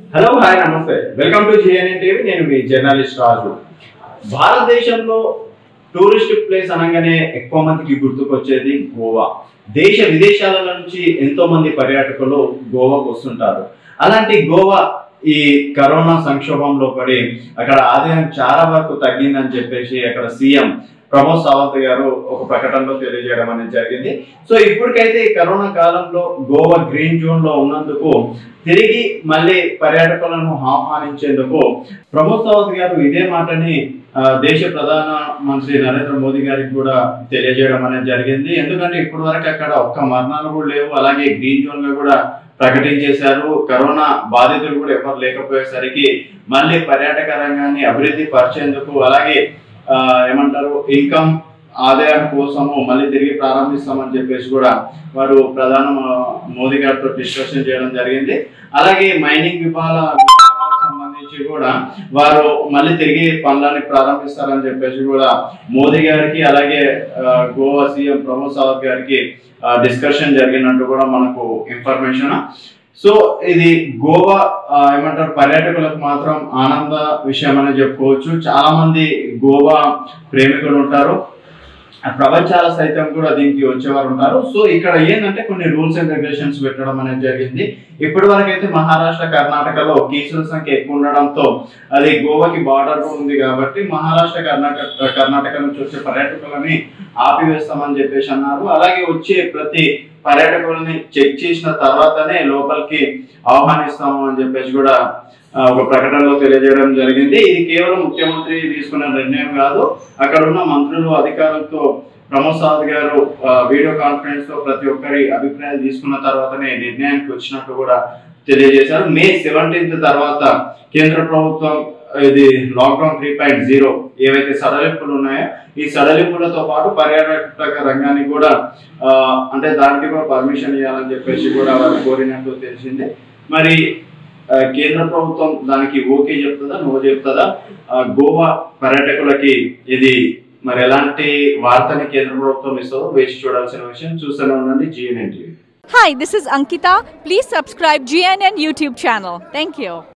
Hello hi namaste welcome to GNN TV నేను మీ journalist రాజు భారతదేశంలో టూరిస్ట్ ప్లేస్ అనగానే ఎక్కువ మందికి గుర్తుకొచ్చేది గోవా దేశ విదేశాల నుంచి ఎంతో మంది పర్యాటకులు గోవాకు వస్తుంటారు అలాంటి గోవా ఈ కరోనా సంక్షోభంలో పడి అక్కడ ఆదాయం చాలా వరకు తగ్గిందని చెప్పేసి అక్కడ సీఎం ప్రమోద్ సావంత్ గారు ఒక ప్రకటనలో తెలియజేయడం అనేది జరిగింది సో ఇప్పటికైతే ఈ కరోనా కాలంలో గోవా గ్రీన్ జోన్ లో ఉన్నందుకు తిరిగి మళ్ళీ పర్యాటకులను ఆహ్వానించేందుకు ప్రమోద్ సావంత్ గారు ఇదే మాటని ఆ, దేశ ప్రధాన మంత్రి నరేంద్ర మోదీ గారికి కూడా తెలియజేయడం అనేది జరిగింది ఎందుకంటే ఇప్పటి వరకు అక్కడ ఒక్క మరణాలు కూడా లేవు అలాగే గ్రీన్ జోన్ గా కూడా ప్రకటించేశారు కరోనా బాధితులు కూడా ఎవరు లేకపోయేసరికి మళ్ళీ పర్యాటక రంగాన్ని అభివృద్ధి పరిచేందుకు అలాగే ఆ, ఏమంటారు ఇన్కమ్ ఆదాయం కోసము మళ్ళీ తిరిగి ప్రారంభిస్తామని చెప్పేసి కూడా వారు ప్రధాన మోదీ గారితో డిస్కషన్ చేయడం జరిగింది అలాగే మైనింగ్ విభాగ విభాగాలకు సంబంధించి కూడా వారు మళ్ళీ తిరిగి పనులని ప్రారంభిస్తారని చెప్పేసి కూడా మోదీ గారికి అలాగే ఆ, గోవా సీఎం ప్రమోద్ సావంత్ గారికి డిస్కషన్ జరిగినట్టు కూడా మనకు ఇన్ఫర్మేషన్ సో ఇది గోవా ఆ, ఏమంటారు పర్యాటకులకు మాత్రం ఆనంద విషయం అని చెప్పుకోవచ్చు చాలా మంది గోవా ప్రేమికులు ఉంటారు ఆ ప్రపంచాల సైతం కూడా దీనికి వచ్చేవారు ఉంటారు సో ఇక్కడ ఏంటంటే కొన్ని రూల్స్ అండ్ రెగ్యులేషన్స్ పెట్టడం అనేది జరిగింది ఇప్పటి వరకు అయితే మహారాష్ట్ర కర్ణాటకలో కేసుల సంఖ్య ఎక్కువ ఉండడంతో అది గోవాకి బార్డర్ ఉంది కాబట్టి మహారాష్ట్ర కర్ణాటక కర్ణాటక నుంచి వచ్చే పర్యాటకులని ఆపివేస్తామని చెప్పేసి అన్నారు అలాగే వచ్చే ప్రతి పర్యాటకులని చెక్ చేసిన తర్వాతనే లోపలికి ఆహ్వానిస్తాము అని చెప్పేసి కూడా ఆ, ఒక ప్రకటనలో తెలియజేయడం జరిగింది ఇది కేవలం ముఖ్యమంత్రి తీసుకున్న నిర్ణయం కాదు అక్కడ ఉన్న మంత్రులు అధికారులతో ప్రమోద్ సాద్ గారు ఆ, వీడియో కాన్ఫరెన్స్ తో ప్రతి ఒక్కరి అభిప్రాయాలు తీసుకున్న తర్వాతనే నిర్ణయానికి వచ్చినట్టు కూడా తెలియజేశారు మే సెవెంటీన్త్ తర్వాత కేంద్ర ప్రభుత్వం ఇది లాక్డౌన్ త్రీ పాయింట్ జీరో ఏవైతే సడలింపులు ఉన్నాయో ఈ సడలింపులతో పాటు పర్యాటక రంగానికి కూడా ఆ, అంటే దానికి కూడా పర్మిషన్ ఇవ్వాలని చెప్పేసి కూడా వారు కోరినట్టు తెలిసింది మరి ఆ, కేంద్ర ప్రభుత్వం దానికి ఓకే చెప్తుందా నో చెప్తుందా ఆ, గోవా పర్యాటకులకి ఇది మరి ఎలాంటి వార్తని కేంద్ర ప్రభుత్వం ఇస్తుందో వేచి చూడాల్సిన విషయం చూస్తూనే ఉండండి GNN TV Hi, this is Ankita. Please subscribe GNN YouTube channel. Thank you.